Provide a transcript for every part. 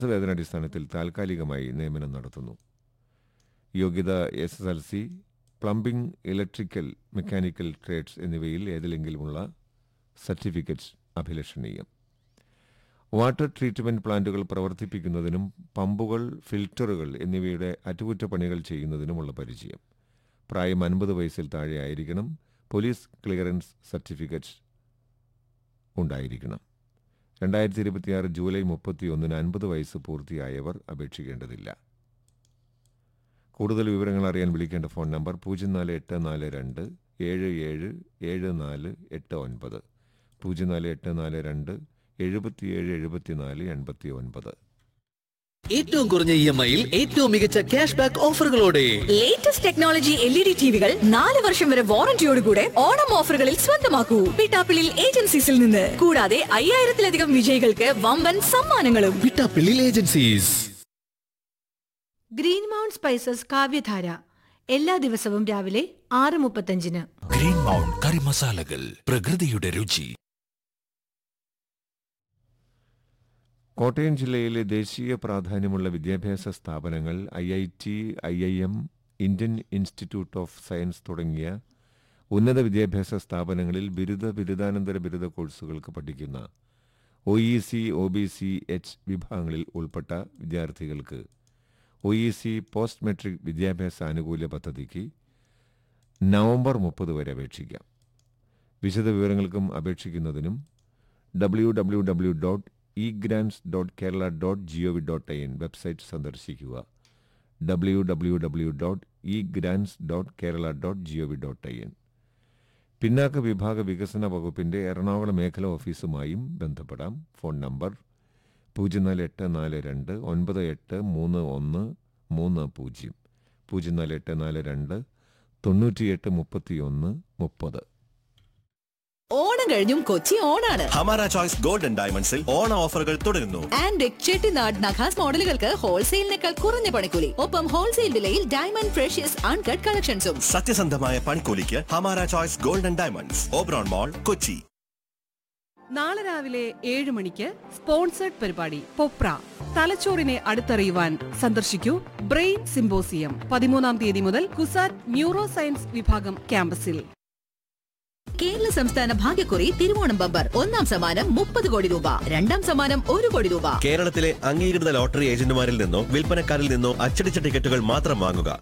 വേതനാടിസ്ഥാനത്തിൽ താൽക്കാലികമായി നിയമനം നടത്തുന്നു യോഗ്യത S S L C plumbing electrical mechanical trades എന്നിവയിൽ ഏതിലെങ്കിലുമുള്ള സർട്ടിഫിക്കറ്റ് അഭിലഷണീയം വാട്ടർ ട്രീറ്റ്മെന്റ് പ്ലാന്റുകൾ പ്രവർത്തിപ്പിക്കുന്നതിനും പമ്പുകൾ ഫിൽറ്ററുകൾ എന്നിവയുടെ അറ്റകുറ്റപ്പണികൾ ചെയ്യുന്നതിനുമുള്ള പരിചയം പ്രായം അൻപത് വയസ്സിൽ താഴെ ആയിരിക്കണം പോലീസ് ക്ലിയറൻസ് സർട്ടിഫിക്കറ്റ് ഉണ്ടായിരിക്കണം രണ്ടായിരത്തി ഇരുപത്തിയാറ് ജൂലൈ മുപ്പത്തി ഒന്നിന് അൻപത് വയസ്സ് പൂർത്തിയായവർ അപേക്ഷിക്കേണ്ടതില്ല കൂടുതൽ വിവരങ്ങൾ അറിയാൻ വിളിക്കേണ്ട ഫോൺ നമ്പർ പൂജ്യം നാല് എട്ട് നാല് രണ്ട് ഏഴ് ഏഴ് ഏഴ് നാല് എട്ട് ഒൻപത് പൂജ്യം നാല് എട്ട് നാല് രണ്ട് എഴുപത്തിയേഴ് എഴുപത്തിനാല് എൺപത്തി ഒൻപത് ഏറ്റവും കുറഞ്ഞ ഇ എം ഐയിൽ ഏറ്റവും മികച്ച ക്യാഷ് ബാക്ക് ഓഫറുകളോടെ latest technology L E D ടിവികൾ നാല് വർഷം വരെ വാറന്റിയോടുകൂടെ ഓണം ഓഫറുകളിൽ സ്വന്തമാക്കൂ പിട്ടാപ്പിളിൽ ഏജൻസീസിൽ നിന്ന് കൂടാതെ അയ്യായിരത്തിലധികം വിജയികൾക്ക് വമ്പൻ സമ്മാനങ്ങളും Vittappilly agencies green mount spices Kavyadhara എല്ലാ ദിവസവും രാവിലെ ആറ് മുപ്പത്തഞ്ചിന് ഗ്രീൻ മൗണ്ട് കറി മസാലകൾ പ്രകൃതിയുടെ രുചി കോട്ടയം ജില്ലയിലെ ദേശീയ പ്രാധാന്യമുള്ള വിദ്യാഭ്യാസ സ്ഥാപനങ്ങൾ I I T I I M Indian institute of science തുടങ്ങിയ ഉന്നത വിദ്യാഭ്യാസ സ്ഥാപനങ്ങളിൽ ബിരുദ ബിരുദാനന്തര ബിരുദ കോഴ്സുകൾക്ക് പഠിക്കുന്ന O E C O B C H വിഭാഗങ്ങളിൽ ഉൾപ്പെട്ട വിദ്യാർത്ഥികൾക്ക് O E C post matric വിദ്യാഭ്യാസ ആനുകൂല്യ പദ്ധതിക്ക് നവംബർ മുപ്പത് വരെ അപേക്ഷിക്കാം വിശദ വിവരങ്ങൾക്കും അപേക്ഷിക്കുന്നതിനും W W W dot e grants dot Kerala dot G O V dot I N website സന്ദർശിക്കുക W W W dot e grants dot Kerala dot G O V dot I N പിന്നാക്ക വിഭാഗ വികസന വകുപ്പിന്റെ എറണാകുളം മേഖല ഓഫീസുമായും ബന്ധപ്പെടാം ഫോൺ നമ്പർ പൂജ്യം നാല് എട്ട് നാല് രണ്ട് ഒൻപത് എട്ട് മൂന്ന് ഒന്ന് മൂന്ന് പൂജ്യം പൂജ്യം നാല് എട്ട് നാല് രണ്ട് തൊണ്ണൂറ്റിയെട്ട് മുപ്പത്തിയൊന്ന് മുപ്പത് ഓണം കഴിഞ്ഞും കൊച്ചി ഓണാണ് ഹമാര ചോയ്സ് ഗോൾഡൻ ഡയമണ്ട്സിൽ ഓണ ഓഫറുകൾ തുടരുന്നു ആൻഡ് ചെട്ടിനാട് നഖാസ് മോഡലുകൾക്ക് ഹോൾസെയിലിനേക്കാൾ കുറഞ്ഞ പണിക്കൂലി ഒപ്പം ഹോൾസെയിൽ വിലയിൽ ഡയമണ്ട് ഫ്രഷ്യസ് അൺകട്ട് കളക്ഷൻസും സത്യസന്ധമായ പണിക്കൂലിക്ക് Hamara choice golden diamonds Oberon mall Kochi നാളെ രാവിലെ ഏഴ് മണിക്ക് സ്പോൺസേഡ് പരിപാടി പൊപ്ര തലച്ചോറിനെ അടുത്തറിയുവാൻ സന്ദർശിക്കൂ ബ്രെയിൻ സിംബോസിയം പതിമൂന്നാം തീയതി മുതൽ കുസാറ്റ് ന്യൂറോ സയൻസ് വിഭാഗം ക്യാമ്പസിൽ കേരള സംസ്ഥാന ഭാഗ്യക്കുറി തിരുവോണം ബമ്പർ ഒന്നാം സമ്മാനം മുപ്പത് കോടി രൂപ രണ്ടാം സമ്മാനം ഒരു കോടി രൂപ കേരളത്തിലെ അംഗീകൃത ലോട്ടറി ഏജന്റുമാരിൽ നിന്നോ വിൽപ്പനക്കാരിൽ നിന്നോ അച്ചടിച്ച ടിക്കറ്റുകൾ മാത്രം വാങ്ങുക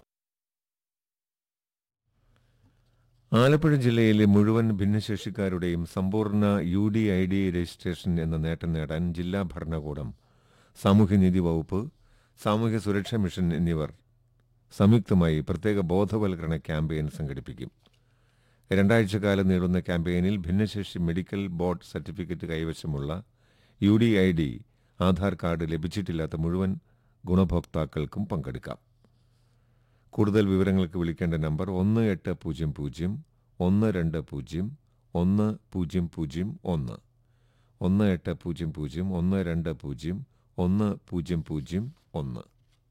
ആലപ്പുഴ ജില്ലയിലെ മുഴുവൻ ഭിന്നശേഷിക്കാരുടെയും സമ്പൂർണ്ണ U D I D registration എന്ന നേട്ടം നേടാൻ ജില്ലാ ഭരണകൂടം സാമൂഹ്യനീതി വകുപ്പ് സാമൂഹ്യ സുരക്ഷാ മിഷൻ എന്നിവർ സംയുക്തമായി പ്രത്യേക ബോധവൽക്കരണ ക്യാമ്പയിൻ സംഘടിപ്പിക്കും രണ്ടാഴ്ചക്കാലം നീളുന്ന ക്യാമ്പയിനിൽ ഭിന്നശേഷി മെഡിക്കൽ ബോർഡ് സർട്ടിഫിക്കറ്റ് കൈവശമുള്ള U D I D Aadhaar card ലഭിച്ചിട്ടില്ലാത്ത മുഴുവൻ ഗുണഭോക്താക്കൾക്കും പങ്കെടുക്കാം കൂടുതൽ വിവരങ്ങൾക്ക് വിളിക്കേണ്ട നമ്പർ ഒന്ന് എട്ട് പൂജ്യം പൂജ്യം ഒന്ന് രണ്ട് പൂജ്യം ഒന്ന് പൂജ്യം പൂജ്യം ഒന്ന് ഒന്ന് എട്ട് പൂജ്യം പൂജ്യം ഒന്ന് രണ്ട് പൂജ്യം ഒന്ന് പൂജ്യം പൂജ്യം ഒന്ന്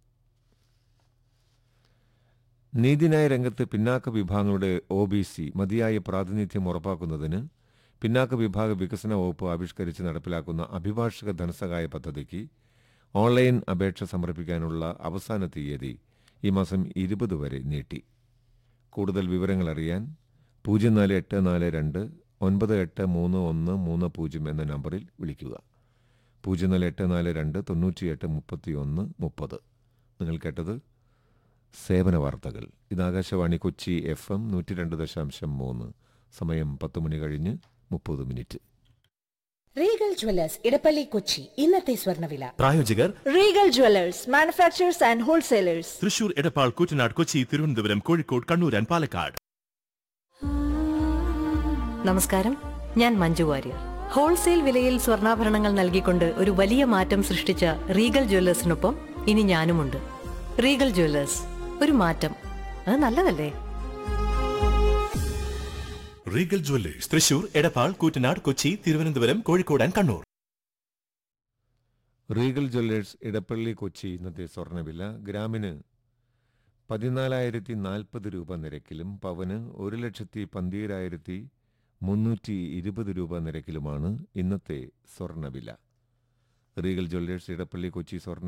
നീതിന്യായ രംഗത്ത് പിന്നാക്ക വിഭാഗങ്ങളുടെ ഒ ബി സി മതിയായ പ്രാതിനിധ്യം ഉറപ്പാക്കുന്നതിന് പിന്നാക്ക വിഭാഗ വികസന വകുപ്പ് ആവിഷ്കരിച്ച് നടപ്പിലാക്കുന്ന അഭിഭാഷക ധനസഹായ പദ്ധതിക്ക് ഓൺലൈൻ അപേക്ഷ സമർപ്പിക്കാനുള്ള അവസാന തീയതി ഈ മാസം ഇരുപത് വരെ നീട്ടി കൂടുതൽ വിവരങ്ങൾ അറിയാൻ പൂജ്യം നാല് എട്ട് നാല് രണ്ട് ഒൻപത് എട്ട് മൂന്ന് ഒന്ന് മൂന്ന് പൂജ്യം എന്ന നമ്പറിൽ വിളിക്കുക പൂജ്യം നാല് എട്ട് നാല് രണ്ട് തൊണ്ണൂറ്റിയെട്ട് മുപ്പത്തി ഒന്ന് മുപ്പത് നിങ്ങൾ കേട്ടത് സേവന വാർത്തകൾ ഇത് ആകാശവാണി കൊച്ചി എഫ് എം നൂറ്റി രണ്ട് ദശാംശം മൂന്ന് സമയം പത്ത് മണി കഴിഞ്ഞ് മുപ്പത് minute Regal jewellers Edappally Kochi ഇന്നത്തെ സ്വർണ്ണവില പ്രായോജകർ Regal jewellers manufacturers and wholesalers Thrissur Edappal Koottanad Kochi Thiruvananthapuram Kozhikode Kannur and Palakkad നമസ്കാരം ഞാൻ മഞ്ജു വാര്യർ ഹോൾസെയിൽ വിലയിൽ സ്വർണ്ണാഭരണങ്ങൾ നൽകിക്കൊണ്ട് ഒരു വലിയ മാറ്റം സൃഷ്ടിച്ച റീഗൽ ജ്വല്ലേഴ്സിനൊപ്പം ഇനി ഞാനുമുണ്ട് റീഗൽ ജ്വല്ലേഴ്സ് ഒരു മാറ്റം അത് നല്ലതല്ലേ Regal jewellers Thrissur Edappal Koottanad Kochi Thiruvananthapuram Kozhikode and Kannur Regal jewellers Edappally Kochi ഇന്നത്തെ സ്വർണ്ണവില ഗ്രാമിന് പതിനാലായിരത്തി നാൽപ്പത് രൂപ നിരക്കിലും പവന് ഒരു ലക്ഷത്തി പന്തീരായിരത്തി മുന്നൂറ്റി ഇരുപത് രൂപ നിരക്കിലുമാണ് ഇന്നത്തെ സ്വർണ്ണവില റീഗൽ ജ്വല്ലേഴ്സ് ഇടപ്പള്ളി കൊച്ചി സ്വർണ്ണ